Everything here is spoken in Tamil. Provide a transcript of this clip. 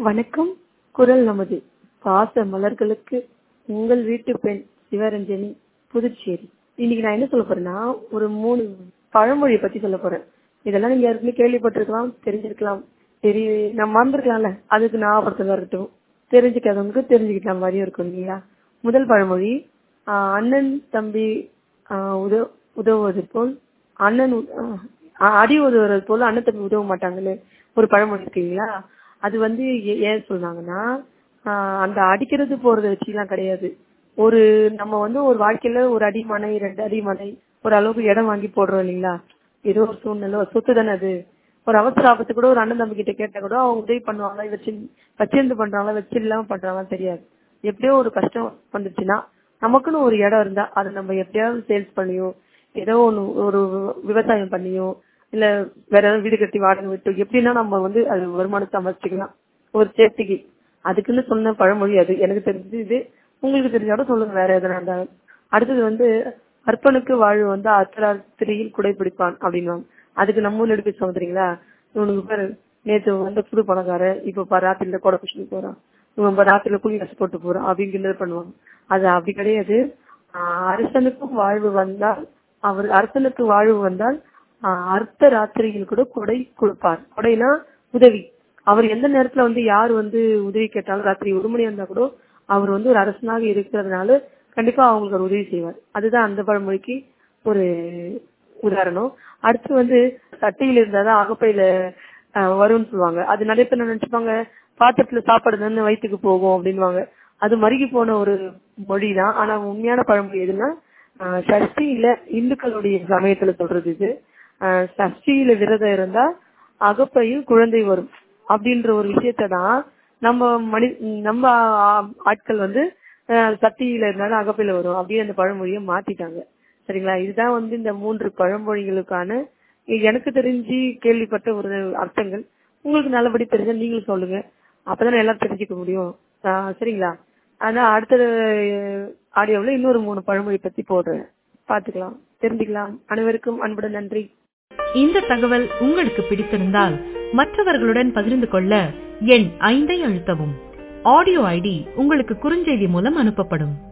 வணக்கம் குரல் நமது பாச மலர்களுக்கு உங்கள் வீட்டு பெண் சிவரஞ்சனி புதுச்சேரி இன்னைக்கு நான் என்ன சொல்ல போறேன்னா ஒரு மூணு பழமொழியை பத்தி சொல்ல போறேன் இதெல்லாம் நீங்க ஏற்கனவே கேள்விப்பட்டிருக்கலாம் தெரிஞ்சிருக்கலாம் தெரிய நான் மறந்துருக்கலாம்ல அதுக்கு ஞாபகத்துல இருக்கட்டும் தெரிஞ்சுக்காதவங்களுக்கு தெரிஞ்சுக்கிட்ட மாதிரியும் இருக்கும் இல்லையா முதல் பழமொழி ஆஹ் அண்ணன் தம்பி ஆஹ் உதவ உதவுவது போல் அண்ணன் உ- ஆஹ் அடி உதவுறது போல அண்ணன் தம்பி உதவ மாட்டாங்கன்னு ஒரு பழமொழி இருக்கு இல்லையா அது வந்து ஏ- ஏன் சொன்னாங்கன்னா ஆஹ் அந்த அடிக்கிறது போறத வச்சுலாம் கிடையாது ஒரு நம்ம வந்து ஒரு வாழ்க்கையில ஒரு அடிமனை ரெண்டு அடிமனை ஒரு அளவுக்கு இடம் வாங்கி போடுறோம் இல்லைங்களா ஏதோ ஒரு சூழ்நிலை ஒரு சொத்து தானே அது ஒரு அவசர ஆபத்து கூட ஒரு அண்ணன் தம்பி கிட்ட கேட்டா கூட அவங்க உதவி பண்ணுவாங்களா வச்சு வச்சிருந்து பண்றாங்களா வச்சு இல்லாம பண்றாங்களான்னு தெரியாது எப்படியோ ஒரு கஷ்டம் வந்துச்சுன்னா நமக்குன்னு ஒரு இடம் இருந்தா அதை நம்ம எப்படியாவது சேல்ஸ் பண்ணியோ ஏதோ ஒண்ணு ஒரு விவசாயம் பண்ணியோ இல்ல வேற ஏதாவது வீடு கட்டி வாடகை விட்டு எப்படின்னா நம்ம வந்து அது வருமானத்தை அமைச்சுக்கலாம் ஒரு சேஃப்டிக்கு அதுக்குன்னு சொன்ன பழமொழி அது எனக்கு தெரிஞ்சது இது உங்களுக்கு தெரிஞ்சாலும் சொல்லுங்க வேற எதனா இருந்தாலும் அடுத்தது வந்து அர்ப்பனுக்கு வாழ்வு வந்து அர்த்தராத்திரியில் குடைப்பிடிப்பான் அப்படின்னுவாங்க அதுக்கு நம்ம ஊர்ல எடுத்து பேசுவாங்க தெரியுங்களா இவனுக்கு பேரு நேத்து வந்து புது பணக்காரன் இப்ப பாரு ராத்திரில கொடை பிடிச்சிட்டு போறான் இவன் பாரு ராத்திரில குழி கசு போட்டு போறான் அப்படின்னு கிண்டல் பண்ணுவாங்க அது அப்படி கிடையாது ஆஹ் அரசனுக்கும் வாழ்வு வந்தால் அவர் அரசனுக்கு வாழ்வு வந்தால் ஆஹ் அர்த்த ராத்திரியில் கூட கொடை கொடுப்பார் கொடைனா உதவி அவர் எந்த நேரத்துல வந்து யார் வந்து உதவி கேட்டாலும் ராத்திரி ஒரு மணி இருந்தா கூட அவர் வந்து ஒரு அரசனாக இருக்கிறதுனால கண்டிப்பா அவங்களுக்கு ஒரு உதவி செய்வார் அதுதான் அந்த பழமொழிக்கு ஒரு உதாரணம் அடுத்து வந்து சட்டையில இருந்தாதான் அகப்பையில ஆஹ் வரும்னு சொல்லுவாங்க அது நிறைய பேர் என்ன நினைச்சுப்பாங்க பாத்திரத்துல சாப்பாடு தானே வயிற்றுக்கு போகும் அப்படின்னுவாங்க அது மருகி போன ஒரு மொழி தான் ஆனா உண்மையான பழமொழி எதுன்னா ஆஹ் சஷ்டியில இந்துக்களுடைய சமயத்துல சொல்றது இது ஆஹ் சஷ்டியில விரதம் இருந்தா அகப்பையில் குழந்தை வரும் அப்படின்ற ஒரு விஷயத்தை தான் நம்ம மனி நம்ம ஆ- ஆட்கள் வந்து ஆஹ் சட்டியில இருந்தாலும் அகப்பையில வரும் அப்படியே அந்த பழமொழியை மாத்திட்டாங்க சரிங்களா இதுதான் வந்து இந்த மூன்று பழமொழிகளுக்கான எனக்கு தெரிஞ்சு கேள்விப்பட்ட ஒரு அர்த்தங்கள் உங்களுக்கு நல்லபடி தெரிஞ்சா நீங்களும் சொல்லுங்க அப்பதானே எல்லாம் தெரிஞ்சுக்க முடியும் ஆஹ் சரிங்களா ஆனா அடுத்த ஆடியோவில் இன்னொரு மூணு பழமொழி பத்தி போடுறேன் பாத்துக்கலாம் தெரிஞ்சுக்கலாம் அனைவருக்கும் அன்புடன் நன்றி இந்த தகவல் உங்களுக்கு பிடித்திருந்தால் மற்றவர்களுடன் பகிர்ந்து கொள்ள எண் ஐந்தை அழுத்தவும் ஆடியோ ஐடி உங்களுக்கு குறுஞ்செய்தி மூலம் அனுப்பப்படும்